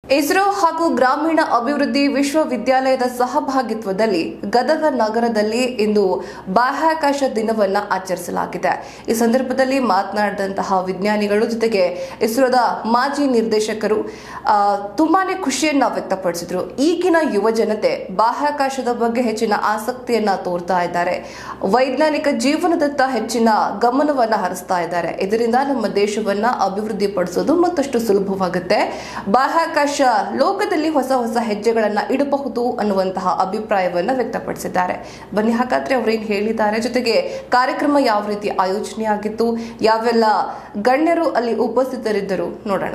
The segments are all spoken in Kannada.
ಇಸ್ರೋ ಹಾಗೂ ಗ್ರಾಮೀಣ ಅಭಿವೃದ್ಧಿ ವಿಶ್ವವಿದ್ಯಾಲಯದ ಸಹಭಾಗಿತ್ವದಲ್ಲಿ ಗದಗ ನಗರದಲ್ಲಿ ಇಂದು ಬಾಹ್ಯಾಕಾಶ ದಿನವನ್ನ ಆಚರಿಸಲಾಗಿದೆ ಈ ಸಂದರ್ಭದಲ್ಲಿ ಮಾತನಾಡಿದಂತಹ ವಿಜ್ಞಾನಿಗಳು ಜೊತೆಗೆ ಇಸ್ರೋದ ಮಾಜಿ ನಿರ್ದೇಶಕರು ಆ, ತುಂಬಾನೇ ಖುಷಿಯನ್ನ ವ್ಯಕ್ತಪಡಿಸಿದ್ರು ಈಗಿನ ಯುವ ಜನತೆ ಬಾಹ್ಯಾಕಾಶದ ಬಗ್ಗೆ ಹೆಚ್ಚಿನ ಆಸಕ್ತಿಯನ್ನ ತೋರ್ತಾ ಇದ್ದಾರೆ ವೈಜ್ಞಾನಿಕ ಜೀವನದತ್ತ ಹೆಚ್ಚಿನ ಗಮನವನ್ನ ಹರಿಸ್ತಾ ಇದ್ದಾರೆ ಇದರಿಂದ ನಮ್ಮ ದೇಶವನ್ನ ಅಭಿವೃದ್ಧಿ ಪಡಿಸೋದು ಮತ್ತಷ್ಟು ಸುಲಭವಾಗುತ್ತೆ ಬಾಹ್ಯಾಕಾಶ ಲೋಕದಲ್ಲಿ ಹೊಸ ಹೊಸ ಹೆಜ್ಜೆಗಳನ್ನ ಇಡಬಹುದು ಅನ್ನುವಂತಹ ಅಭಿಪ್ರಾಯವನ್ನ ವ್ಯಕ್ತಪಡಿಸಿದ್ದಾರೆ ಬನ್ನಿ ಹಾಗಾದ್ರೆ ಅವ್ರೇನ್ ಹೇಳಿದ್ದಾರೆ ಜೊತೆಗೆ ಕಾರ್ಯಕ್ರಮ ಯಾವ ರೀತಿ ಆಯೋಜನೆ ಆಗಿತ್ತು ಯಾವೆಲ್ಲ ಗಣ್ಯರು ಅಲ್ಲಿ ಉಪಸ್ಥಿತರಿದ್ದರು ನೋಡೋಣ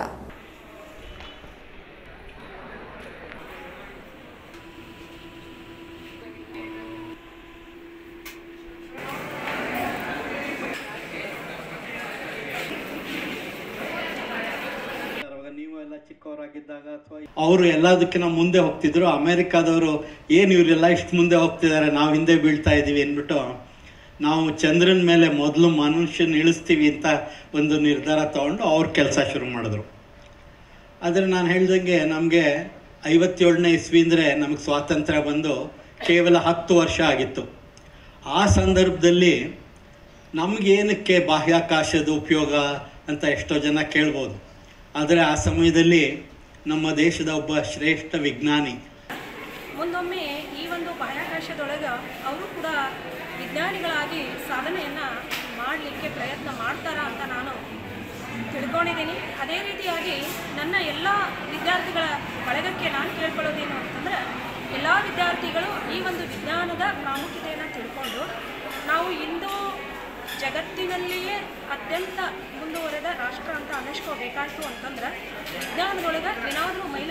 ಅವಾಗ ನೀವು ಎಲ್ಲ ಚಿಕ್ಕವರಾಗಿದ್ದಾಗ ಅಥವಾ ಅವರು ಎಲ್ಲದಕ್ಕಿಂತ ಮುಂದೆ ಹೋಗ್ತಿದ್ರು ಅಮೆರಿಕಾದವರು ಏನು ಇವರೆಲ್ಲ ಇಷ್ಟು ಮುಂದೆ ಹೋಗ್ತಿದ್ದಾರೆ ನಾವು ಹಿಂದೆ ಬೀಳ್ತಾ ಇದ್ದೀವಿ ಅಂದ್ಬಿಟ್ಟು ನಾವು ಚಂದ್ರನ ಮೇಲೆ ಮೊದಲು ಮನುಷ್ಯನ ಇಳಿಸ್ತೀವಿ ಅಂತ ಒಂದು ನಿರ್ಧಾರ ತಗೊಂಡು ಅವ್ರ ಕೆಲಸ ಶುರು ಮಾಡಿದ್ರು ಆದರೆ ನಾನು ಹೇಳ್ದಂಗೆ ನಮಗೆ ಐವತ್ತೇಳನೇ ಇಸ್ವಿ ಅಂದರೆ ನಮಗೆ ಸ್ವಾತಂತ್ರ್ಯ ಬಂದು ಕೇವಲ ಹತ್ತು ವರ್ಷ ಆಗಿತ್ತು ಆ ಸಂದರ್ಭದಲ್ಲಿ ನಮಗೇನಕ್ಕೆ ಬಾಹ್ಯಾಕಾಶದ ಉಪಯೋಗ ಅಂತ ಎಷ್ಟೋ ಜನ ಕೇಳ್ಬೋದು ಆದರೆ ಆ ಸಮಯದಲ್ಲಿ ನಮ್ಮ ದೇಶದ ಒಬ್ಬ ಶ್ರೇಷ್ಠ ವಿಜ್ಞಾನಿ ಮುಂದೊಮ್ಮೆ ಈ ಒಂದು ಬಾಹ್ಯಾಕಾಶದೊಳಗೆ ಅವರು ಕೂಡ ವಿಜ್ಞಾನಿಗಳಾಗಿ ಸಾಧನೆಯನ್ನು ಮಾಡಲಿಕ್ಕೆ ಪ್ರಯತ್ನ ಮಾಡ್ತಾರ ಅಂತ ನಾನು ತಿಳ್ಕೊಂಡಿದ್ದೀನಿ ಅದೇ ರೀತಿಯಾಗಿ ನನ್ನ ಎಲ್ಲ ವಿದ್ಯಾರ್ಥಿಗಳ ಬಳಗಕ್ಕೆ ನಾನು ಕೇಳ್ಕೊಳ್ಳೋದೇನು ಅಂತಂದ್ರೆ ಎಲ್ಲ ವಿದ್ಯಾರ್ಥಿಗಳು ಈ ಒಂದು ವಿಜ್ಞಾನದ ಪ್ರಾಮುಖ್ಯತೆಯನ್ನು ತಿಳ್ಕೊಂಡು ನಾವು ಇಂದು ಜಗತ್ತಿನಲ್ಲಿಯೇ ಅತ್ಯಂತ ಮುಂದುವರೆದ ರಾಷ್ಟ್ರ ಅಂತ ಅನ್ನಿಸ್ಕೋಬೇಕಾಯ್ತು ಅಂತಂದ್ರೆ ವಿಜ್ಞಾನದೊಳಗೆ ಏನಾದರೂ ಮೈ